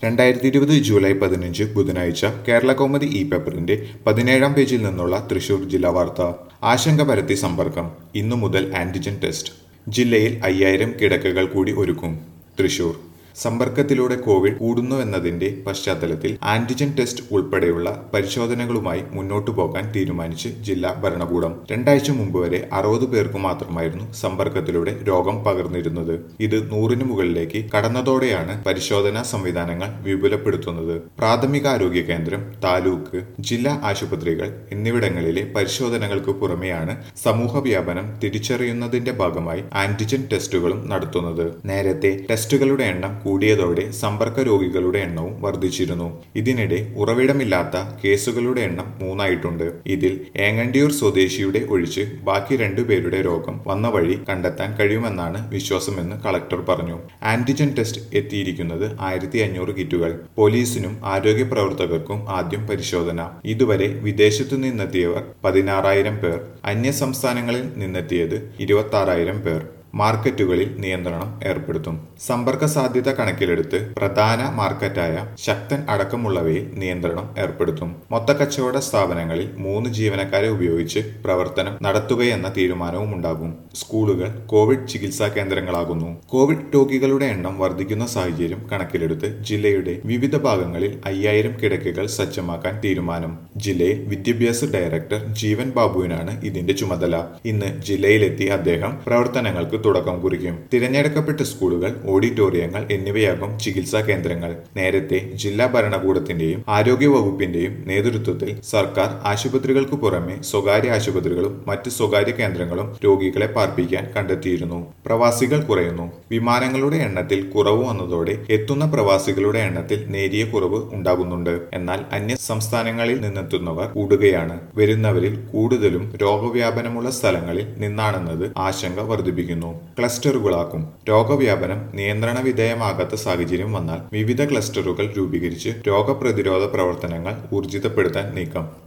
രണ്ടായിരത്തി ഇരുപത് ജൂലൈ പതിനഞ്ച് ബുധനാഴ്ച കേരള കൗമുദി ഇ പേപ്പറിന്റെ പതിനേഴാം പേജിൽ നിന്നുള്ള തൃശൂർ ജില്ലാ വാർത്ത ആശങ്ക പരത്തി സമ്പർക്കം ഇന്നു മുതൽ ആന്റിജൻ ടെസ്റ്റ് ജില്ലയിൽ അയ്യായിരം കിടക്കകൾ കൂടി ഒരുക്കും തൃശൂർ സമ്പർക്കത്തിലൂടെ കോവിഡ് കൂടുന്നുവെന്നതിന്റെ പശ്ചാത്തലത്തിൽ ആന്റിജൻ ടെസ്റ്റ് ഉൾപ്പെടെയുള്ള പരിശോധനകളുമായി മുന്നോട്ടു പോകാൻ തീരുമാനിച്ച് ജില്ലാ ഭരണകൂടം രണ്ടാഴ്ച മുമ്പ് വരെ അറുപത് പേർക്ക് മാത്രമായിരുന്നു സമ്പർക്കത്തിലൂടെ രോഗം പകർന്നിരുന്നത് ഇത് നൂറിന് മുകളിലേക്ക് കടന്നതോടെയാണ് പരിശോധനാ സംവിധാനങ്ങൾ വിപുലപ്പെടുത്തുന്നത് പ്രാഥമികാരോഗ്യ കേന്ദ്രം താലൂക്ക് ജില്ലാ ആശുപത്രികൾ എന്നിവിടങ്ങളിലെ പരിശോധനകൾക്ക് പുറമെയാണ് സമൂഹ വ്യാപനം തിരിച്ചറിയുന്നതിന്റെ ഭാഗമായി ആന്റിജൻ ടെസ്റ്റുകളും നടത്തുന്നത് നേരത്തെ ടെസ്റ്റുകളുടെ എണ്ണം കൂടിയതോടെ സമ്പർക്ക രോഗികളുടെ എണ്ണവും വർദ്ധിച്ചിരുന്നു ഇതിനിടെ ഉറവിടമില്ലാത്ത കേസുകളുടെ എണ്ണം മൂന്നായിട്ടുണ്ട് ഇതിൽ ഏങ്ങണ്ടിയൂർ സ്വദേശിയുടെ ഒഴിച്ച് ബാക്കി രണ്ടുപേരുടെ രോഗം വന്ന വഴി കണ്ടെത്താൻ കഴിയുമെന്നാണ് വിശ്വാസമെന്ന് കളക്ടർ പറഞ്ഞു ആന്റിജൻ ടെസ്റ്റ് എത്തിയിരിക്കുന്നത് ആയിരത്തി അഞ്ഞൂറ് കിറ്റുകൾ പോലീസിനും ആരോഗ്യ പ്രവർത്തകർക്കും ആദ്യം പരിശോധന ഇതുവരെ വിദേശത്തു നിന്നെത്തിയവർ പതിനാറായിരം പേർ അന്യ സംസ്ഥാനങ്ങളിൽ നിന്നെത്തിയത് ഇരുപത്തി ആറായിരം പേർ മാർക്കറ്റുകളിൽ നിയന്ത്രണം ഏർപ്പെടുത്തും സമ്പർക്ക സാധ്യത കണക്കിലെടുത്ത് പ്രധാന മാർക്കറ്റായ ശക്തൻ അടക്കമുള്ളവയിൽ നിയന്ത്രണം ഏർപ്പെടുത്തും മൊത്തക്കച്ചവട സ്ഥാപനങ്ങളിൽ മൂന്ന് ജീവനക്കാരെ ഉപയോഗിച്ച് പ്രവർത്തനം നടത്തുകയെന്ന തീരുമാനവും ഉണ്ടാകും സ്കൂളുകൾ കോവിഡ് ചികിത്സാ കേന്ദ്രങ്ങളാകുന്നു കോവിഡ് രോഗികളുടെ എണ്ണം വർദ്ധിക്കുന്ന സാഹചര്യം കണക്കിലെടുത്ത് ജില്ലയുടെ വിവിധ ഭാഗങ്ങളിൽ അയ്യായിരം കിടക്കകൾ സജ്ജമാക്കാൻ തീരുമാനം ജില്ലയിൽ വിദ്യാഭ്യാസ ഡയറക്ടർ ജീവൻ ബാബുവിനാണ് ഇതിന്റെ ചുമതല ഇന്ന് ജില്ലയിലെത്തി അദ്ദേഹം പ്രവർത്തനങ്ങൾക്ക് തുടക്കം കുറിക്കും തിരഞ്ഞെടുക്കപ്പെട്ട സ്കൂളുകൾ ഓഡിറ്റോറിയങ്ങൾ എന്നിവയാകും ചികിത്സാ കേന്ദ്രങ്ങൾ നേരത്തെ ജില്ലാ ഭരണകൂടത്തിന്റെയും ആരോഗ്യ വകുപ്പിന്റെയും നേതൃത്വത്തിൽ സർക്കാർ ആശുപത്രികൾക്ക് പുറമെ സ്വകാര്യ ആശുപത്രികളും മറ്റ് സ്വകാര്യ കേന്ദ്രങ്ങളും രോഗികളെ പാർപ്പിക്കാൻ കണ്ടെത്തിയിരുന്നു പ്രവാസികൾ കുറയുന്നു വിമാനങ്ങളുടെ എണ്ണത്തിൽ കുറവ് വന്നതോടെ എത്തുന്ന പ്രവാസികളുടെ എണ്ണത്തിൽ നേരിയ കുറവ് ഉണ്ടാകുന്നുണ്ട് എന്നാൽ അന്യ സംസ്ഥാനങ്ങളിൽ നിന്നെത്തുന്നവർ കൂടുകയാണ് വരുന്നവരിൽ കൂടുതലും രോഗവ്യാപനമുള്ള സ്ഥലങ്ങളിൽ നിന്നാണെന്നത് ആശങ്ക വർദ്ധിപ്പിക്കുന്നു ക്ലസ്റ്ററുകളാക്കും രോഗവ്യാപനം നിയന്ത്രണ വിധേയമാകാത്ത സാഹചര്യം വന്നാൽ വിവിധ ക്ലസ്റ്ററുകൾ രൂപീകരിച്ച് രോഗപ്രതിരോധ പ്രവർത്തനങ്ങൾ ഊർജിതപ്പെടുത്താൻ നീക്കം